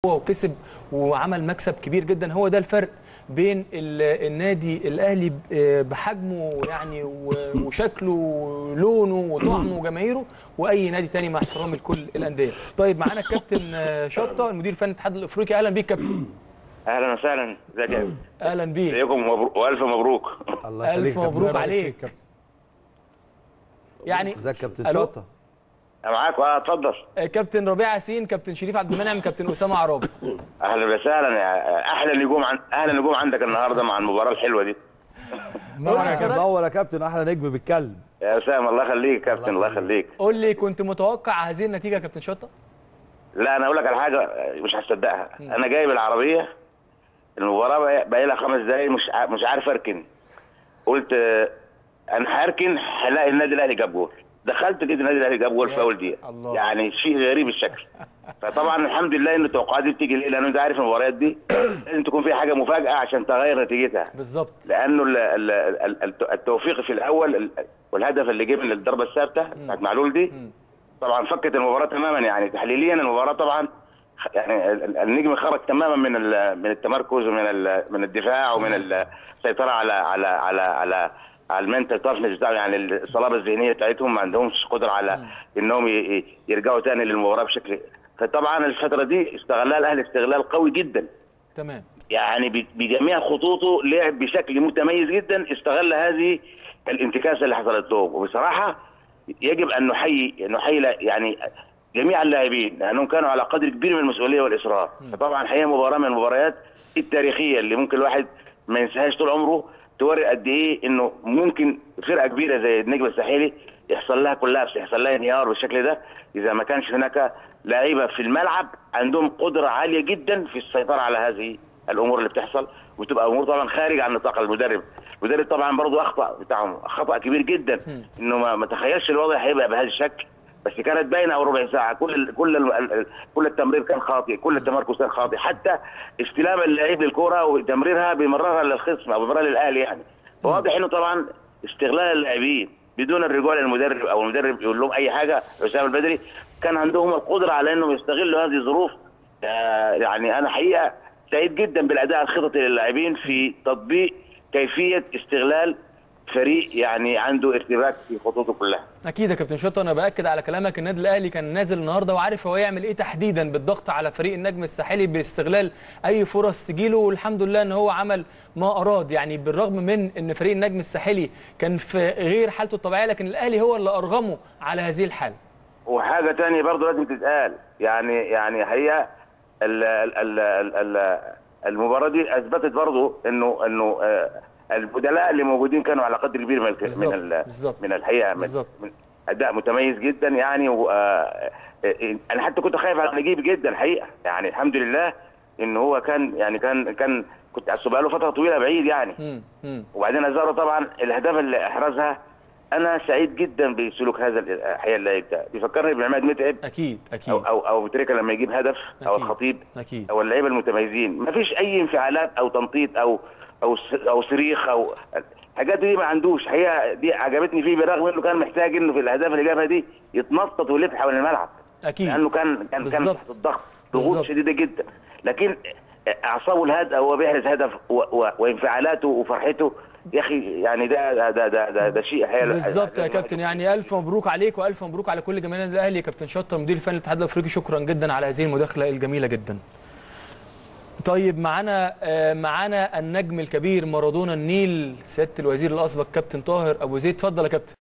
هو وكسب وعمل مكسب كبير جدا هو ده الفرق بين ال- النادي الاهلي ب- بحجمه يعني و- وشكله ولونه وطعمه وجماهيره واي نادي تاني مع احترامي لكل الانديه طيب معانا الكابتن آه، شطه المدير الفني الاتحاد الافريقي اهلا بيك كابتن اهلا وسهلا ازيك يا أبي؟ اهلا بيك ازيكم ومبروك والف مبروك الله ألف يخليك يا كابتن. مبروك الله عليك. يبارك فيك يا كابتن. يعني ازيك يا كابتن ألو؟ شطه أنا معاك اه اتفضل آه، كابتن ربيع ياسين كابتن شريف عبد المنعم كابتن اسامه عرابي اهلا وسهلا يا احلى نجوم عن اهلا نجوم عندك النهارده مع المباراه الحلوه دي قول لي منور كده- منور يا كابتن احلى نجم بيتكلم يا اسامه الله يخليك يا كابتن الله يخليك قول لي كنت متوقع هذه النتيجه يا كابتن شطه لا انا اقول لك على حاجه مش هتصدقها انا جايب العربيه المباراه بقى- بقى لها خمس دقايق مش ع- مش عارف اركن قلت آه، انا هركن هلاقي النادي الاهلي جاب جول دخلت لقيت النادي الاهلي جاب جول في اول دقيقه الله. يعني شيء غريب الشكل فطبعا الحمد لله ان التوقعات دي بتيجي ليه لان انت عارف المباريات دي لازم تكون فيها حاجه مفاجاه عشان تغير نتيجتها بالظبط لانه ال- ال- ال- ال- التوفيق في الاول ال- والهدف اللي جه من الضربه الثابته بتاعت معلول دي طبعا فكت المباراه تماما يعني تحليليا المباراه طبعا خ- يعني ال- ال- النجم خرج تماما من ال- من التمركز ومن ال- من الدفاع ومن السيطره على على على على على المنتال تافنس بتاعه يعني الصلابه الذهنيه بتاعتهم ما عندهمش قدره على انهم ي- ي- يرجعوا تاني للمباراه بشكل فطبعا الفتره دي استغلها الاهلي استغلال قوي جدا تمام يعني ب- بجميع خطوطه لعب بشكل متميز جدا استغل هذه الانتكاسه اللي حصلت له وبصراحه يجب ان نحيي نحيي لا- يعني جميع اللاعبين لانهم كانوا على قدر كبير من المسؤوليه والاصرار فطبعا هي مباراه من المباريات التاريخيه اللي ممكن الواحد ما ينساهاش طول عمره توري قد ايه انه ممكن فرقه كبيره زي النجم الساحلي يحصل لها كولابس يحصل لها انهيار بالشكل ده اذا ما كانش هناك لعيبه في الملعب عندهم قدره عاليه جدا في السيطره على هذه الامور اللي بتحصل وتبقى امور طبعا خارج عن نطاق المدرب المدرب طبعا برضه اخطا بتاعهم خطا كبير جدا انه ما ما تخيلش الوضع هيبقى بهذا الشكل بس كانت باينه اول ربع ساعه كل ال كل ال ال كل التمرير كان خاطئ كل التمركز كان خاطئ حتى استلام اللعيب للكره وتمريرها بيمررها للخصم او بيمررها للاهلي يعني فواضح انه طبعا استغلال اللاعبين بدون الرجوع للمدرب او المدرب يقول لهم اي حاجه حسام البدري كان عندهم القدره على انهم يستغلوا هذه الظروف آه، يعني انا حقيقه سعيد جدا بالاداء الخططي للاعبين في تطبيق كيفيه استغلال فريق يعني عنده ارتباك في خطوطه كلها اكيد يا كابتن شطه انا باكد على كلامك النادي الاهلي كان نازل النهارده وعارف هو يعمل ايه تحديدا بالضغط على فريق النجم الساحلي باستغلال اي فرص تجيله والحمد لله ان هو عمل ما اراد يعني بالرغم من ان فريق النجم الساحلي كان في غير حالته الطبيعيه لكن الاهلي هو اللي ارغمه على هذه الحاله وحاجه تانية برضه لازم تتقال يعني يعني هي ال ال ال ال ال المباراه دي اثبتت برضه انه انه آه، البدلاء اللي موجودين كانوا على قدر كبير من الك- بالظبط، من ال- بالظبط. من الحقيقه من, بالظبط. من اداء متميز جدا يعني و آه، آه، انا حتى كنت خايف على نجيب جدا الحقيقه يعني الحمد لله ان هو كان يعني كان كان كنت احسبها له فتره طويله بعيد يعني امم امم وبعدين ازارو طبعا الاهداف اللي احرزها انا سعيد جدا بسلوك هذا الحقيقه اللعيب ده بيفكرني بعماد متعب اكيد اكيد او او او تريكا لما يجيب هدف او أكيد. الخطيب أكيد. او اللعيبه المتميزين ما فيش اي انفعالات او تنطيط او او س- او صريخ او الحاجات دي ما عندوش حقيقه دي عجبتني فيه بالرغم انه كان محتاج انه في الاهداف اللي جابها دي يتنطط ويلف حول الملعب اكيد لانه كان كان كان بالظبط. تحت الضغط ضغوط بالظبط. شديده جدا لكن اعصابه الهادئه وهو بيحرز هدف و و وانفعالاته وفرحته يا اخي يعني ده ده ده ده, ده, ده شيء حلو بالظبط يا كابتن يعني الف مبروك عليك والف مبروك على كل جماهير النادي الاهلي كابتن شطه مدير الفني للاتحاد الافريقي شكرا جدا على هذه المداخله الجميله جدا طيب معانا آه، معانا النجم الكبير مارادونا النيل سياده الوزير الاسبق كابتن طاهر ابو زيد اتفضل يا كابتن